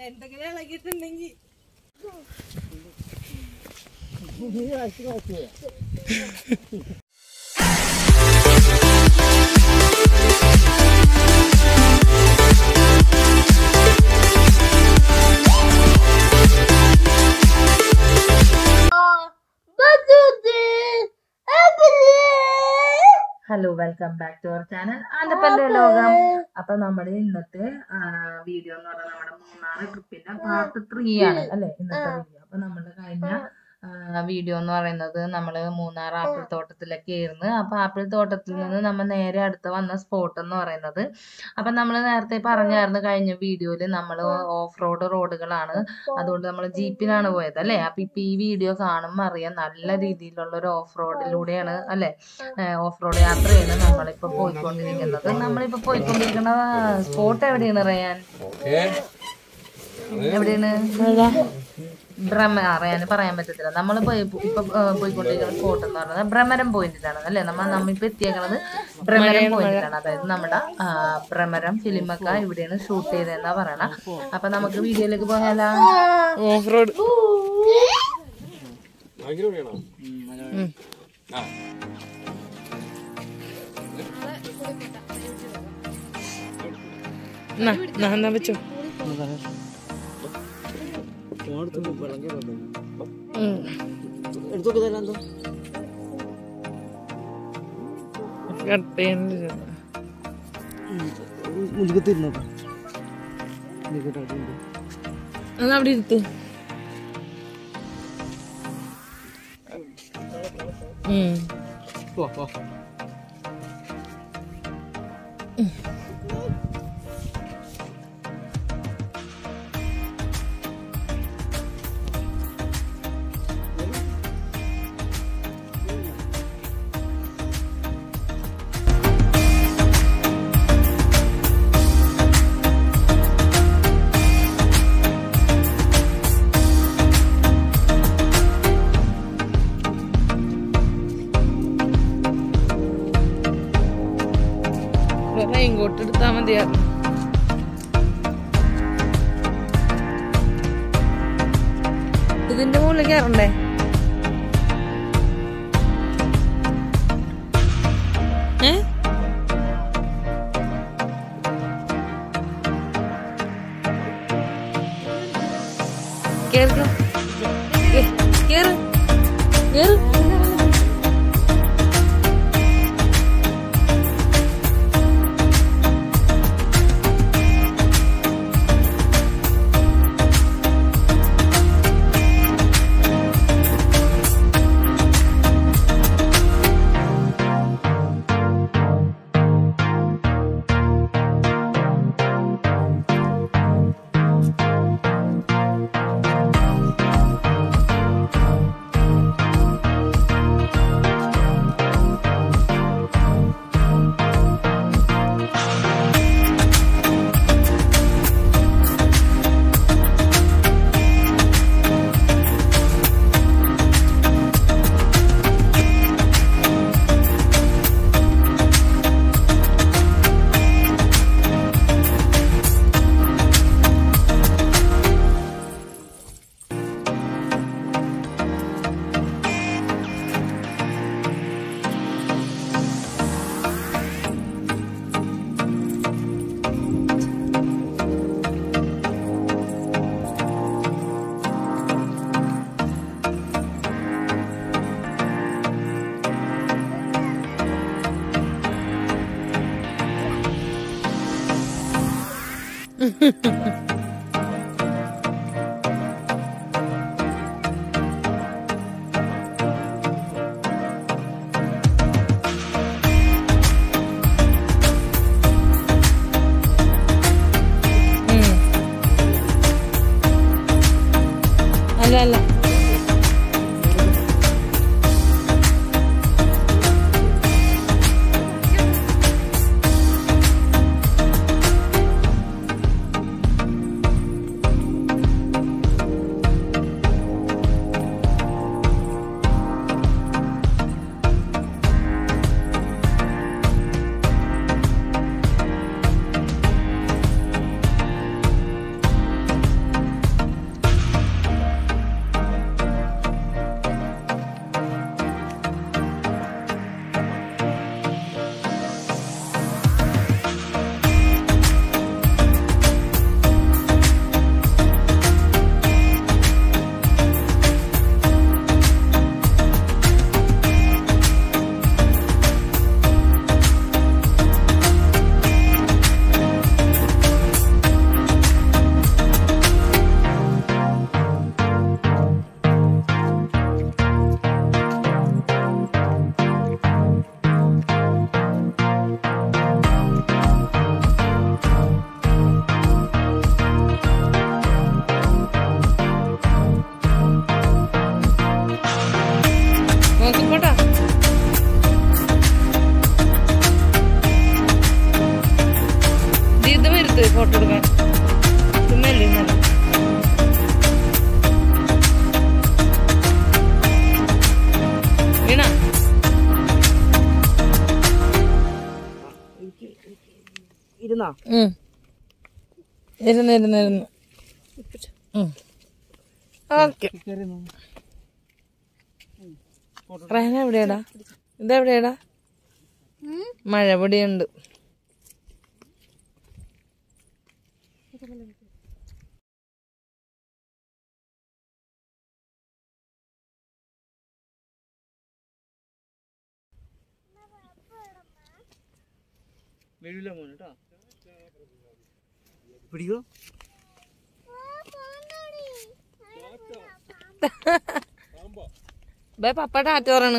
എന്തെങ്കിലും ഇളകിയിട്ടുണ്ടെങ്കിൽ hello welcome back to our channel ആൻഡപ്പന്റെ ലോകം അപ്പൊ നമ്മുടെ ഇന്നത്തെ വീഡിയോ എന്ന് പറഞ്ഞാൽ നമ്മുടെ മൂന്നാറ് ട്രിപ്പിന്റെ പാർട്ട് ത്രീ ആണ് അല്ലെ ഇന്നത്തെ വീഡിയോ അപ്പൊ നമ്മുടെ കഴിഞ്ഞ വീഡിയോ എന്ന് പറയുന്നത് നമ്മൾ മൂന്നാർ ആപ്പിൾ തോട്ടത്തിലൊക്കെ ആയിരുന്നു അപ്പൊ ആപ്പിൾ തോട്ടത്തിൽ നിന്ന് നമ്മൾ നേരെ അടുത്ത് വന്ന സ്പോട്ട് എന്ന് പറയുന്നത് അപ്പൊ നമ്മൾ നേരത്തെ പറഞ്ഞായിരുന്നു കഴിഞ്ഞ വീഡിയോയിൽ നമ്മൾ ഓഫ് റോഡ് റോഡുകളാണ് അതുകൊണ്ട് നമ്മൾ ജീപ്പിലാണ് പോയത് അല്ലെ അപ്പൊ ഇപ്പൊ ഈ വീഡിയോ കാണുമ്പോൾ അറിയാം നല്ല രീതിയിലുള്ള ഒരു ഓഫ് റോഡിലൂടെയാണ് അല്ലെ ഓഫ് റോഡ് യാത്രയാണ് നമ്മളിപ്പോ പോയിക്കൊണ്ടിരിക്കുന്നത് നമ്മളിപ്പോ പോയിക്കൊണ്ടിരിക്കുന്ന സ്പോട്ട് എവിടെയാണ് അറിയാൻ എവിടെയാണ് ഭ്രമ അറിയാൻ പറയാൻ പറ്റത്തില്ല നമ്മൾ പോയി ഇപ്പൊ ആ, പോയിക്കൊണ്ടിരിക്കുന്ന സ്പോട്ട് എന്ന് പറയുന്നത് ഭ്രമരം പോയിന്റിലാണ് അല്ലെ നമ്മൾ നമ്മിപ്പോ എത്തിയേക്കുന്നത് ഭ്രമരം പോയിന്റിലാണ് അതായത് നമ്മുടെ ആ, ഭ്രമരം ഫിലിമൊക്കെ ഇവിടെയാണ് ഷൂട്ട് ചെയ്തതെന്നാ പറയണ അപ്പൊ നമുക്ക് വീഡിയോയിലേക്ക് പോയാലോ ഓഫ് റോഡ് എന്നാ വെച്ചോ കട്ട് ചെയ്യാനില്ല എന്നാ അവിടെ ഇരുത്ത് ഉം. റെയിൻ കോട്ട് എടുത്താ മതിയായിരുന്നു ഇതിന്റെ മുകളിൽ കയറണ്ടേ ഏ കേറ് കേറ് കേറ് ഉം. അല്ല അല്ല ഇരുന്നാ ഉം. ഇരുന്ന് ഇരുന്ന് ഇരുന്ന് ഓക്കെ റഹന എവിടെയാടാ ഇതെവിടെയാടാ മഴ പൊടിയുണ്ട് വീഴില്ല മോനെ കേട്ടോ പിടിക്കോ ബേ പപ്പ ടാറ്റ പറയാണ്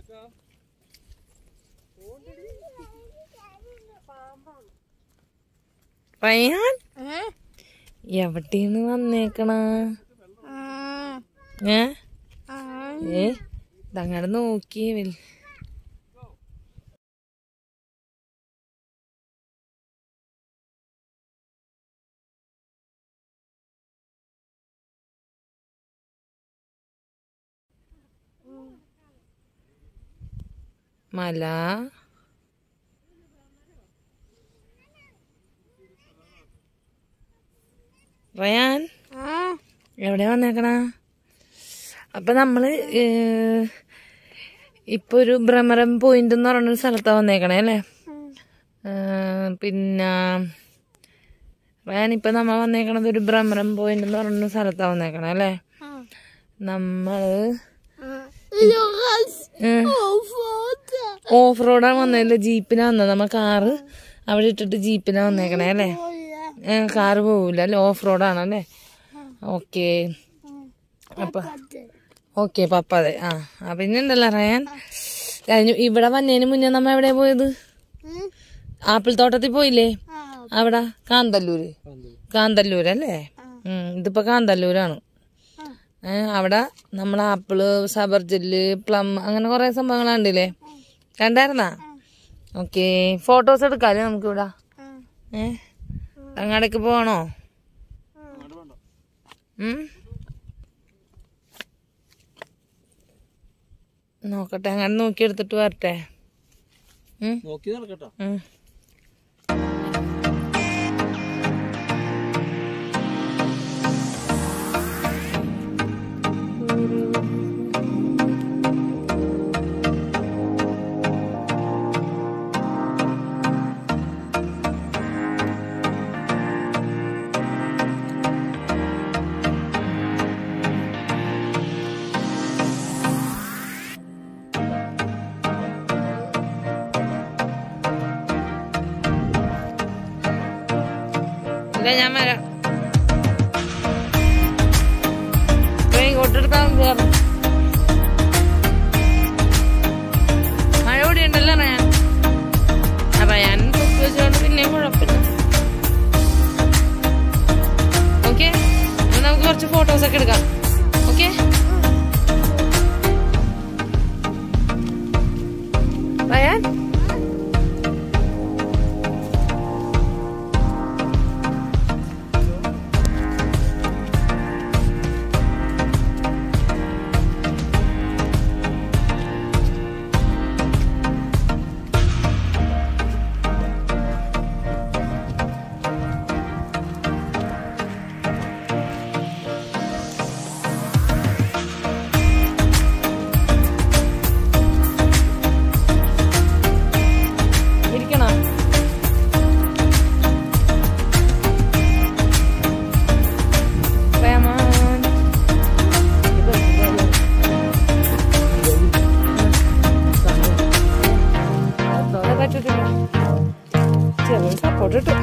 റയാൻ എവിടെയാണ് വന്നേക്കണ ഏ ഏ ഇതങ്ങടെ നോക്കിയേ വൽ മല റയാൻ എവിടെ വന്നേക്കണ അപ്പൊ നമ്മള് ഏഹ്, ഇപ്പൊ ഒരു ഭ്രമരം പോയിന്റ് എന്ന് പറയുന്ന ഒരു സ്ഥലത്താ വന്നേക്കണേ അല്ലേ ഏഹ്, പിന്നെ റയാൻ ഇപ്പൊ നമ്മ വന്നേക്കണത് ഒരു ഭ്രമരം പോയിന്റ് എന്ന് പറയുന്ന സ്ഥലത്താ വന്നേക്കണേ അല്ലേ നമ്മള് ഓഫ് റോഡാണ് വന്നതില് ജീപ്പിനാ വന്നത് നമ്മ കാറ് അവിടെ ഇട്ടിട്ട് ജീപ്പിനാ വന്നേക്കണേ അല്ലേ ഏ, കാറ് പോവില്ല അല്ലേ ഓഫ് റോഡാണ് അല്ലേ ഓക്കെ അപ്പൊ ഓക്കെ പപ്പ അതെ ആ ആ, പിന്നെ ഉണ്ടല്ലോ റയാൻ കഴിഞ്ഞു ഇവിടെ വന്നതിന് മുന്നേ നമ്മ എവിടെ പോയത് ആപ്പിൾ തോട്ടത്തിൽ പോയില്ലേ അവിടെ കാന്തല്ലൂര് കാന്തല്ലൂര് അല്ലേ ഉം ഇതിപ്പോ കാന്തല്ലൂരാണ് ഏ അവിടെ നമ്മൾ ആപ്പിള് സബർജെല്ല് പ്ലം അങ്ങനെ കുറെ സംഭവങ്ങൾ കണ്ടില്ലേ കണ്ടായിരുന്നാ ഓക്കെ ഫോട്ടോസ് എടുക്കാല്ലേ നമുക്ക് ഇവിടെ ഏ അങ്ങാടേക്ക് പോകണോ ഉം നോക്കട്ടെ അങ്ങനെ നോക്കി എടുത്തിട്ട് വരട്ടെ ഉം നോക്കി നടക്കട്ടോ ഉം ഇല്ല ഞാൻ വരാം ദേ ഇങ്ങോട്ട് എടുത്താ മതി കേറ്. മഴ കൂടി ഉണ്ടല്ലോ റയാൻ ആ റയാൻ തൊപ്പി വെച്ചോണ്ട് പിന്നെയും കുഴപ്പമില്ല ഓക്കെ നമുക്ക് കുറച്ച് ഫോട്ടോസ് ഒക്കെ എടുക്കാം ഓക്കെ റയാൻ ഇരിക്കണോ റഹ്മാൻ. അത് പറ്റത്തില്ല ചെറിയ സപ്പോർട്ട് കിട്ടും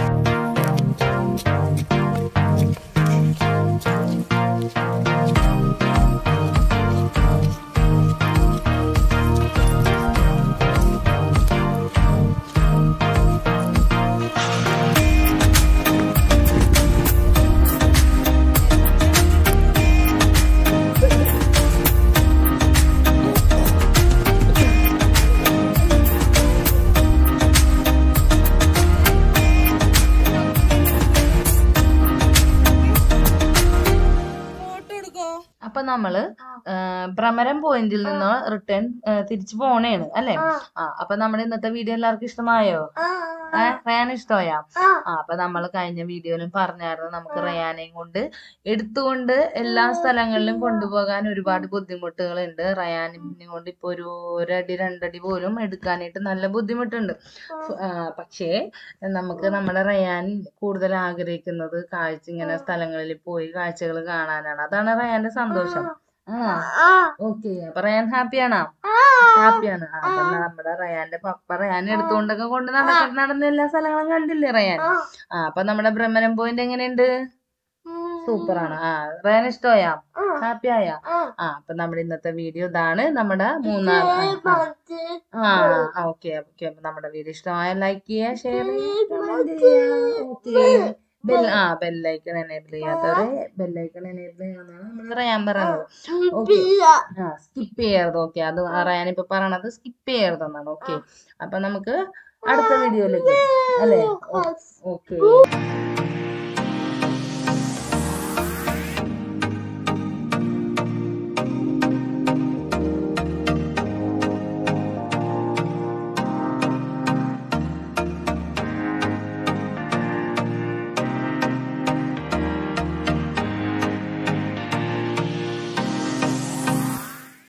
അപ്പൊ നമ്മള് ആ, ഭ്രമരം പോയിന്റിൽ നിന്ന് റിട്ടേൺ തിരിച്ചു പോണേണ് അല്ലെ ആ അപ്പൊ നമ്മുടെ ഇന്നത്തെ വീഡിയോ എല്ലാവർക്കും ഇഷ്ടമായോ ഏഹ് റയാൻ ഇഷ്ടമായാ ആ അപ്പൊ നമ്മൾ കഴിഞ്ഞ വീഡിയോയിലും പറഞ്ഞായിരുന്നു നമുക്ക് റയാനെയും കൊണ്ട് എടുത്തുകൊണ്ട് എല്ലാ സ്ഥലങ്ങളിലും കൊണ്ടുപോകാൻ ഒരുപാട് ബുദ്ധിമുട്ടുകളുണ്ട് റയാനിനെ കൊണ്ട് ഇപ്പൊ ഒരു ഒരടി രണ്ടടി പോലും എടുക്കാനായിട്ട് നല്ല ബുദ്ധിമുട്ടുണ്ട് ഫ- ആ, പക്ഷേ നമുക്ക് നമ്മുടെ റയാൻ കൂടുതൽ ആഗ്രഹിക്കുന്നത് കാഴ്ച ഇങ്ങനെ സ്ഥലങ്ങളിൽ പോയി കാഴ്ചകൾ കാണാനാണ് അതാണ് റയാന്റെ സന്തോഷം ആ ഓക്കെ അപ്പൊ റയാൻ ഹാപ്പിയാണോ ഹാപ്പിയാണ് ആ, അപ്പൊ നമ്മുടെ റയാന്റെ പപ്പ റയാൻ എടുത്തുകൊണ്ടൊക്കെ കൊണ്ട് നടക്ക നടന്ന എല്ലാ സ്ഥലങ്ങളും കണ്ടില്ലേ റയാൻ ആ അപ്പൊ നമ്മുടെ ഭ്രമരം പോയിന്റ് എങ്ങനെയുണ്ട് സൂപ്പറാണ് ആ റയാൻ ഇഷ്ടമായാ ഹാപ്പി ആയാ ആ അപ്പൊ നമ്മുടെ ഇന്നത്തെ വീഡിയോ ഇതാണ് നമ്മുടെ മൂന്നാർ ആ ആ ഓക്കെ ഓക്കെ അപ്പൊ നമ്മുടെ വീഡിയോ ഇഷ്ടമായ ലൈക്ക് ചെയ്യുക ഷെയർ ചെയ്യുക ഓക്കെ ബെൽ ആ ബെല്ലൈക്കൺ എനേബിൾ ചെയ്യാത്തവര് ബെല്ലൈക്കൺ എനേബിൾ ചെയ്യണമെന്നാണ് നമ്മൾ റയാൻ പറയുന്നത് ഓക്കെ ആ സ്കിപ്പ് ചെയ്യരുത് ഓക്കെ അത് റയാൻ ഇപ്പൊ പറയണത് സ്കിപ്പ് ചെയ്യരുതെന്നാണ് ഓക്കെ അപ്പൊ നമുക്ക് അടുത്ത വീഡിയോയിലേക്ക് അല്ലേ ഓക്കെ